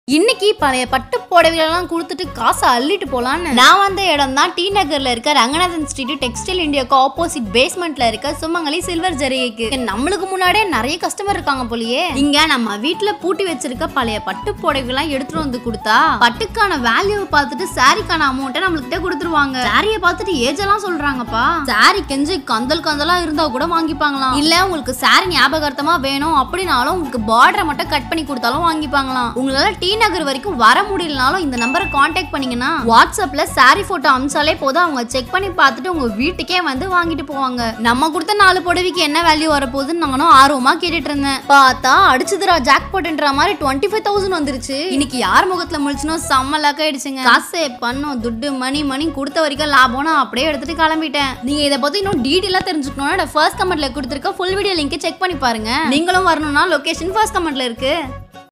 இன்னைக்கு பழைய பட்டு புடவைகளெல்லாம் கொடுத்துட்டு காசை அள்ளிட்டு போலான்னு நான் வந்த இடம் தான் டி நகர்ல இருக்க ரங்கநாதன் ஸ்ட்ரீட் டெக்ஸ்டைல் இந்தியாவுக்கு ஆப்போசிட் பேஸ்மெண்ட்ல இருக்க சுமங்கலி சில்வர் ஜரிகைக்கு நம்மளுக்கு முன்னாடியே நிறைய கஸ்டமர் இருக்காங்க போலயே இங்க நம்ம வீட்ல பூட்டி வச்சிருக்க பழைய பட்டு புடவைகள்லாம் எடுத்துட்டு வந்து கொடுத்தா பட்டுக்கான வேல்யூவை பார்த்துட்டு சாரிக்கான அமௌண்ட்டை நம்மளுக்கிட்ட கொடுத்துருவாங்க சாரியை பார்த்துட்டு ஏஜ் எல்லாம் சொல்றாங்கப்பா சாரி கெஞ்சு கந்தல் கந்தலா இருந்தா கூட வாங்கிப்பாங்களாம் இல்ல உங்களுக்கு சாரி ஞாபகார்த்தமா வேணும் அப்படின்னாலும் உங்களுக்கு பார்டரை மட்டும் கட் பண்ணி கொடுத்தாலும் வாங்கிப்பாங்களாம் உங்களால டி நகர் வரைக்கும் வர முடியலனாலும் இந்த நம்பரை காண்டாக்ட் பண்ணீங்கன்னா வாட்ஸ்அப்ல சாரி போட்டோ அமிச்சாலே போதும் அவங்க செக் பண்ணி பார்த்துட்டு உங்க வீட்டுக்கே வந்து வாங்கிட்டு போவாங்க நம்ம கொடுத்த நாலு புடவைக்கு என்ன வேல்யூ வரப்போகுதுன்னு நானும் ஆர்வமா கேட்டுட்டு இருந்தேன் பார்த்தா அடிச்சதுரா ஜாக் போட்டுன்ற மாதிரி டுவெண்ட்டி ஃபைவ் தௌசண்ட் வந்துருச்சு இன்னைக்கு யார் முகத்துல முழிச்சுனோ செம்ம லக் ஆயிடுச்சுங்க காசு பண்ணும் துட்டு மணி மணி கொடுத்த வரைக்கும் லாபம் நான் அப்படியே எடுத்துட்டு கிளம்பிட்டேன் நீங்க இதை பத்தி இன்னும் டீட்டெயிலா தெரிஞ்சுக்கணும்னா ஃபர்ஸ்ட் கமெண்ட்ல கொடுத்துருக்க ஃபுல் வீடியோ லிங்க் செக் பண்ணி பாருங்க நீங்களும் வரணும்னா லொகேஷன் ஃபர்ஸ்ட் கமெண்ட்ல இருக்கு